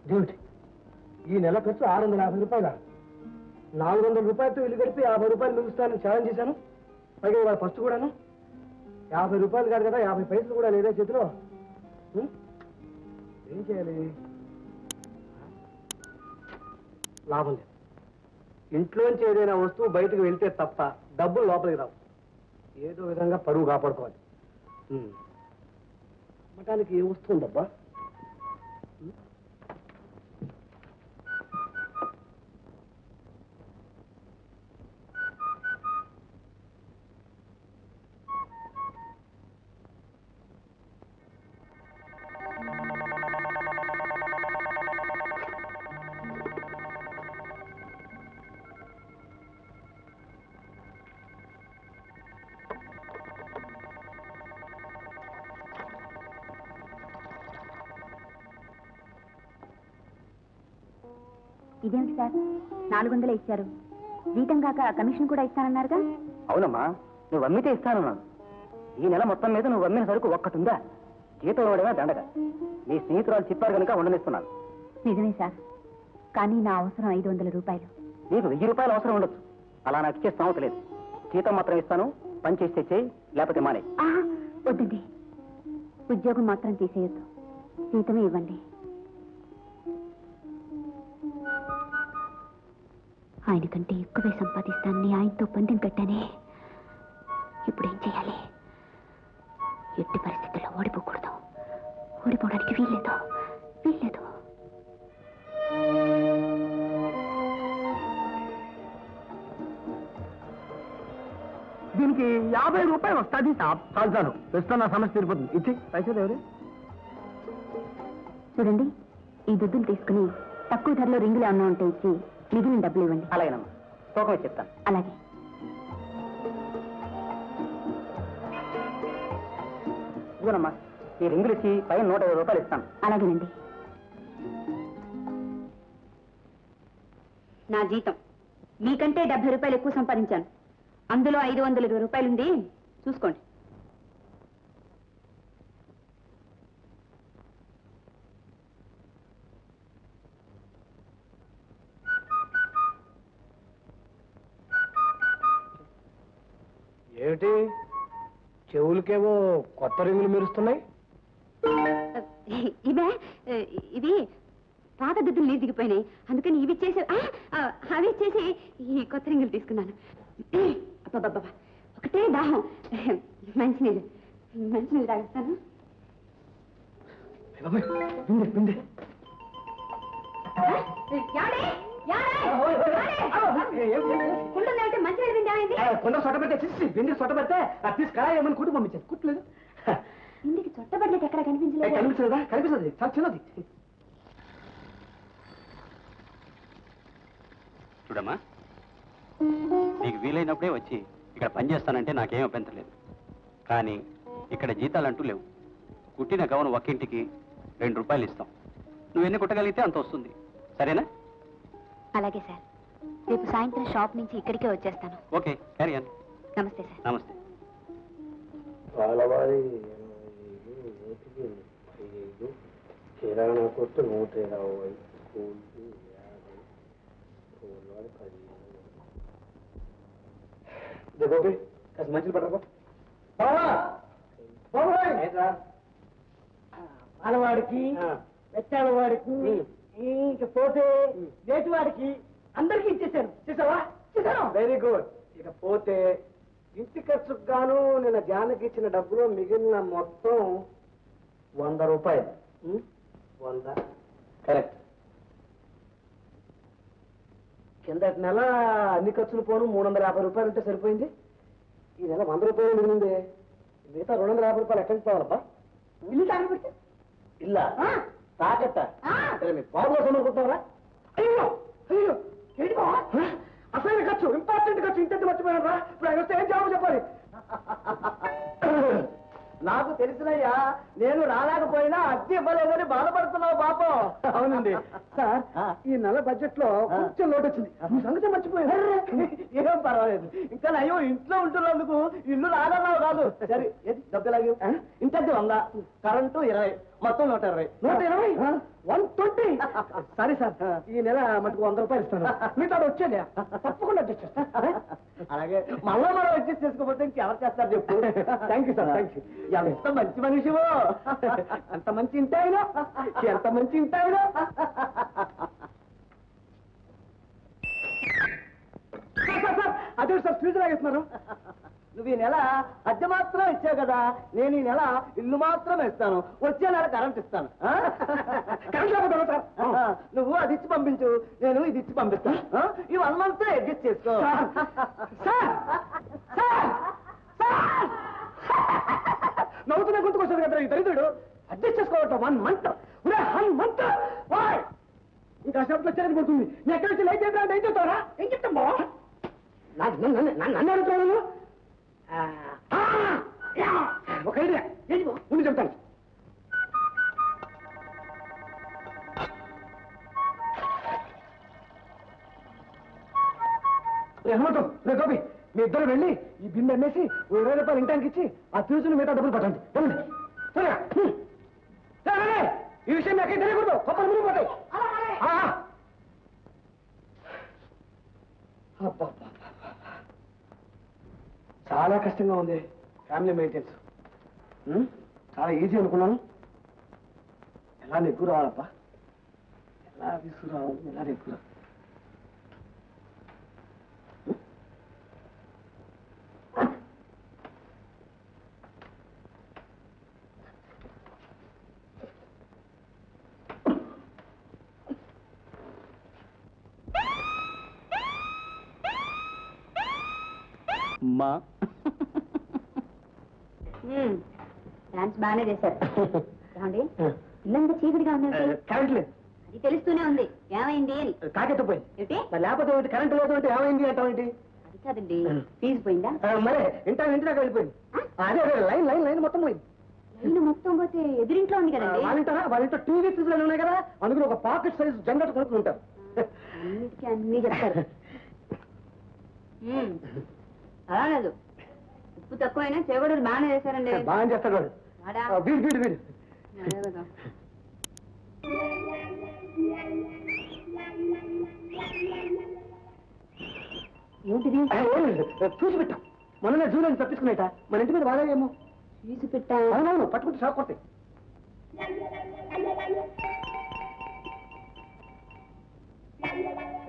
Duty ఈ నెల ఖర్చు ఆరు వందల యాభై రూపాయల నాలుగు వందల రూపాయలతో ఇల్లు గడిపి యాభై రూపాయలు మిగులుస్తానని ఛాలెంజ్ చేశాను పైగా ఇవాళ ఫస్ట్ కూడాను యాభై రూపాయలు కాదు కదా యాభై పైసలు కూడా లేదా చేతిలో ఉం? ఏం చేయాలి లాభం లేదు ఇంట్లోంచి ఏదైనా వస్తువు బయటకు వెళ్తే తప్ప డబ్బులు లోపలికి రావు ఏదో విధంగా పరువు కాపాడుకోవాలి ఉం. అమ్మటానికి ఏ వస్తువు ఉందబ్బా ఇదేమిటి సార్ నాలుగు వందలే ఇచ్చారు జీతం కాక కమిషన్ కూడా ఇస్తానన్నారుగా అవునమ్మా నువ్వు అమ్మితే ఇస్తానన్నాను ఈ నెల మొత్తం మీద నువ్వు అమ్మిన సరుకు ఒక్కటుందా జీతం ఇవ్వడమే దండగ మీ స్నేహితురాలు చెప్పారు కనుక ఉండనిస్తున్నాను నిజమే సార్ కానీ నా అవసరం ఐదు వందల రూపాయలు నీకు వెయ్యి రూపాయలు అవసరం ఉండొచ్చు అలా నాకు ఇచ్చే స్థామత లేదు జీతం మాత్రం ఇస్తాను పని చేస్తే చేయి లేకపోతే మానే ఆహా, వద్దండి ఉద్యోగం మాత్రం తీసేయొద్దు జీతమే ఇవ్వండి ఆయన కంటే ఎక్కువే సంపాదిస్తానని ఆయనతో పందెం కట్టానే ఇప్పుడు ఏం చేయాలి ఎట్టి పరిస్థితుల్లో ఓడిపోకూడదు ఓడిపోవడానికి వీల్లేదు వీల్లేదు దీనికి యాభై రూపాయలు వస్తుంది చాలు చాలు ప్రస్తుతం నా సమస్య తీరిపోతుంది ఇచ్చి పైసలు ఎవరు చూడండి ఈ దుద్దులు తీసుకుని తక్కువ ధరలో రింగులు ఏమన్నా ఉంటే ఇచ్చి మిగిలిన డబ్బులు ఇవ్వండి అలాగేనమ్మా తూకం ఇచ్చి చెప్తాను అలాగే ఇదిగోనమ్మా ఈ రింగులు ఇచ్చి పైన నూట ఇరవై రూపాయలు ఇస్తాను అలాగేనండి నా జీతం మీకంటే డెబ్బై రూపాయలు ఎక్కువ సంపాదించాను అందులో ఐదు వందల ఇరవై రూపాయలు ఉంది చూసుకోండి ఏమిటి చెవులకేవో కొత్త రింగులు మెరుస్తున్నాయి ఇవే ఇది పాత దుద్దులు నీరు దిగిపోయినాయి అందుకని ఇవి ఇచ్చేసి ఆ, ఆ, అవి ఇచ్చేసి ఈ కొత్త రింగులు తీసుకున్నాను అబ్బబ్బబ్బా ఒకటే దాహం మంచినీళ్ళు మంచినీళ్ళు తాగిస్తాను బాబాయ్, పిండి పిండి యాడే? యాడే? కుండుందంటే మంచినీళ్ళు పిండి ఏమైంది? కొండ సొట్ట పెడితే చిసి పిండి సొట్ట పెడితే అది తీసి కళాయి ఏమని కుటుంబం పంపించారు కుట్టలేదు ఇంటికి చుట్టబడలేదు ఎక్కడ కనిపించలేదు కనిపించలేదా కనిపిస్తుంది చాలా చిన్నది చూడమ్మా నీకు వీలైనప్పుడే వచ్చి ఇక్కడ పని చేస్తానంటే నాకేం అభ్యంతరం లేదు కానీ ఇక్కడ జీతాలంటూ లేవు కుట్టిన గౌను ఒక్కింటికి రెండు రూపాయలు ఇస్తాం నువ్వు ఎన్ని కుట్టగలిగితే అంత వస్తుంది సరేనా అలాగే సార్ రేపు సాయంత్రం షాప్ నుంచి ఇక్కడికే వచ్చేస్తాను ఓకే క్యారీ ఆన్ నమస్తే సార్ నమస్తే పాలవారి నూటికి ముప్పై ఐదు కిరాణా కొట్టు నూట ఇరవై కూలి యాభై కూలివాడు పదిహేను ఇదే గోపి కాస్త మంచిలు పట్టరా పాలవాడికి వెచ్చాల వాడికి ఇంక పోతే వేటి వాడికి అందరికీ ఇచ్చేసాను చూసావా చూసాను వెరీ గుడ్ ఇక పోతే ఇంటి ఖర్చుకు గాను నిన్న జానకి ఇచ్చిన డబ్బులో మిగిలిన మొత్తం వంద రూపాయలు ఉం? వంద కరెక్ట్ కిందటి నెల అన్ని ఖర్చులు పోను మూడు వందల యాభై రూపాయలు ఉంటే సరిపోయింది ఈ నెల వంద రూపాయలు మిగిలింది మిగతా రెండు వందల యాభై రూపాయలు ఎక్కడి నుంచి పోవాలబ్బా ఇల్లు తాగబెడితే ఇల్లా తాకట్ట సరే మీ బాబు కోసం అనుకుంటున్నారా అయ్యో అయ్యో ఏంటి బావా అసలు ఖర్చు ఇంపార్టెంట్ ఖర్చు ఇంత మర్చిపోయారా ఇప్పుడు ఆయన వస్తే ఏం జవాబు చెప్పాలి నాకు తెలిసినయ్యా నేను రాలేకపోయినా అద్దె ఇవ్వలేదని బాధపడుతున్నావు పాపం అవునండి సార్ ఈ నెల బడ్జెట్ లో కొంచెం లోటు వచ్చింది ఈ సంగతి మర్చిపోయారు ఏం పర్వాలేదు ఇంకా అయ్యో ఇంట్లో ఉంటున్నందుకు ఇల్లు రాదన్నావు కాదు సరే ఏది డబ్బులాగి ఇంతది వంద కరెంటు ఇరవై మొత్తం నూట ఇరవై నూట ఇరవై వన్ ట్వంటీ సరే సార్ ఈ నెల మటుకు వంద రూపాయలు ఇస్తాను మీతో అది వచ్చేది తప్పకుండా అడ్జస్ట్ చేస్తాను అలాగే మళ్ళా మనం అడ్జస్ట్ చేసుకోకపోతే ఇంకెవరు చేస్తారు చెప్పు thank you sir thank you ఎంత మంచి మనిషివో ఎంత మంచి ఇంటాయినా ఎంత మంచి ఇంటాయినా అదే సార్ ఫ్యూజ్ లాగేస్తున్నారు నువ్వు ఈ నెల అద్దె మాత్రం ఇచ్చావు కదా నేను ఈ నెల ఇల్లు మాత్రం ఇస్తాను వచ్చే నెల కరెంట్ ఇస్తాను ఆ? కరెంట్ లేకపోతే సార్ ఆ, నువ్వు అది ఇచ్చి పంపించు నేను ఇది ఇచ్చి పంపిస్తాను ఆ? ఈ వన్ మంత్ అడ్జస్ట్ చేసుకో సార్, సార్, సార్, సార్! నవ్వుతున్నా గుర్తుకొస్తుంది కదా ఈ దరిద్రుడు అడ్జస్ట్ చేసుకోవటం వన్ మంత్ వన్ మంత్ ఇంకా షర్ట్ వచ్చేది పడుతుంది నీ ఎక్కడి నుంచి లైట్ చేద్దాం ఏం చెప్తారా ఏం చెప్తాం బావా నాకు నన్ను నన్ను- నన్ను నన్ను అడుగుతున్నాను ఆ, ఆ, యా, ఒక ఐడియా ఏంటి బావ? ముందు చెప్తాను రే హనుమంతు రే గోపి మీ ఇద్దరు వెళ్ళి ఈ బిందె అమ్మేసి ఓ ఇరవై రూపాయలు ఇంటానికి ఇచ్చి ఆ ఫ్యూజుని మిగతా డబ్బులు పట్టండి వెళ్ళండి త్వరగా హ్మ్. రే, రే, రే. ఈ విషయం నాకే తెలియకూడదు కొప్పలు మునిగిపోతాయి ఆ, ఆ. అబ్బబ్బబ్బ. చాలా కష్టంగా ఉంది ఫ్యామిలీ మెయింటెన్స్ హ్మ్? చాలా ఈజీ అనుకున్నాను ఎలా నెగ్గు రావాలప్పా ఎలా తీసుకురావాలి ఎలా నెగ్గు రావాలి మా డాన్స్ బాగానే చేశారు ఏమండి ఇల్లంతా చీకటిగా ఉంది కరెంట్ లేదు అది తెలుస్తూనే ఉంది ఏమైంది అని కాకెత్త పోయింది ఏమిటి మరి లేకపోతే ఏంటి కరెంట్ లేదు అంటే ఏమైంది అంటావేంటి అది కాదండి ఫీజు పోయిందా ఆ, మరే ఇంట ఇంటి దాకా వెళ్ళిపోయింది అదే అదే లైన్ లైన్ లైన్ మొత్తం పోయింది లైన్ మొత్తం పోతే ఎదురింట్లో ఉంది కదండి వాళ్ళింటారా వాళ్ళింటో టీవీ ఫ్రిడ్జ్లు ఉన్నాయి కదా అందులో ఒక పాకెట్ సైజ్ జనరేటర్ కొనుక్కుని ఉంటారు అన్నిటికీ అన్ని చెప్తారు మ్మ్. పర్వాలేదు ఉప్పు తక్కువైనా చేగొడలు బాగానే చేశారండి బాగా చేస్తాడు వాడు వాడా? ఆ, వీడు వీడు వీడు అదే కదా. ఏంటిది ఆ, ఏం లేదు. చూసి పెట్టాం మొన్న జూలో తప్పించుకునేట మన ఇంటి మీద వాడేమో తీసి పెట్టా అవునవును పట్టుకుంటే షాక్ కొట్టాయి Thank you.